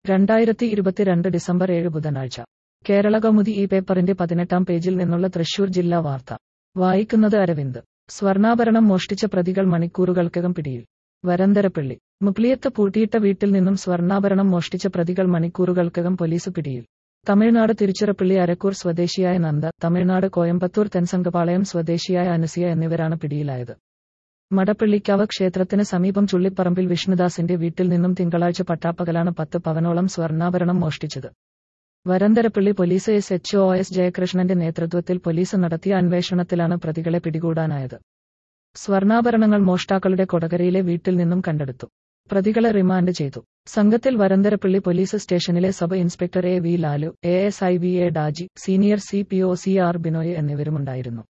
രണ്ടായിരത്തി ഇരുപത്തിരണ്ട് ഡിസംബർ ഏഴ് ബുധനാഴ്ച കേരള കൗമുദി ഈ പേപ്പറിന്റെ പതിനെട്ടാം പേജിൽ നിന്നുള്ള തൃശൂർ ജില്ലാ വാർത്ത വായിക്കുന്നത് അരവിന്ദ് സ്വർണ്ണാഭരണം മോഷ്ടിച്ച പ്രതികൾ മണിക്കൂറുകൾക്കകം പിടിയിൽ വരന്തരപ്പള്ളി മുക്ലിയത്ത് പൂട്ടിയിട്ട വീട്ടിൽ നിന്നും സ്വർണ്ണാഭരണം മോഷ്ടിച്ച പ്രതികൾ മണിക്കൂറുകൾക്കകം പോലീസ് പിടിയിൽ തമിഴ്നാട് തിരുച്ചിറപ്പള്ളി അരക്കൂർ സ്വദേശിയായ നന്ദ തമിഴ്നാട് കോയമ്പത്തൂർ തെൻസംഗപാളയം സ്വദേശിയായ അനസിയ എന്നിവരാണ് പിടിയിലായത് മടപ്പള്ളിക്കാവ് ക്ഷേത്രത്തിന് സമീപം ചുള്ളിപ്പറമ്പിൽ വിഷ്ണുദാസിന്റെ വീട്ടിൽ നിന്നും തിങ്കളാഴ്ച പട്ടാപ്പകലാണ് പത്ത് പവനോളം സ്വർണ്ണാഭരണം മോഷ്ടിച്ചത് Varantharappilly police S H O S ജയകൃഷ്ണന്റെ നേതൃത്വത്തിൽ പോലീസ് നടത്തിയ അന്വേഷണത്തിലാണ് പ്രതികളെ പിടികൂടാനായത് സ്വർണ്ണാഭരണങ്ങൾ മോഷ്ടാക്കളുടെ കൊടകരയിലെ വീട്ടിൽ നിന്നും കണ്ടെടുത്തു പ്രതികളെ റിമാൻഡ് ചെയ്തു സംഘത്തിൽ വരന്തരപ്പള്ളി പോലീസ് സ്റ്റേഷനിലെ sub inspector A V Lalu A S I V A Daji senior C P O C R Binoy എന്നിവരുമുണ്ടായിരുന്നു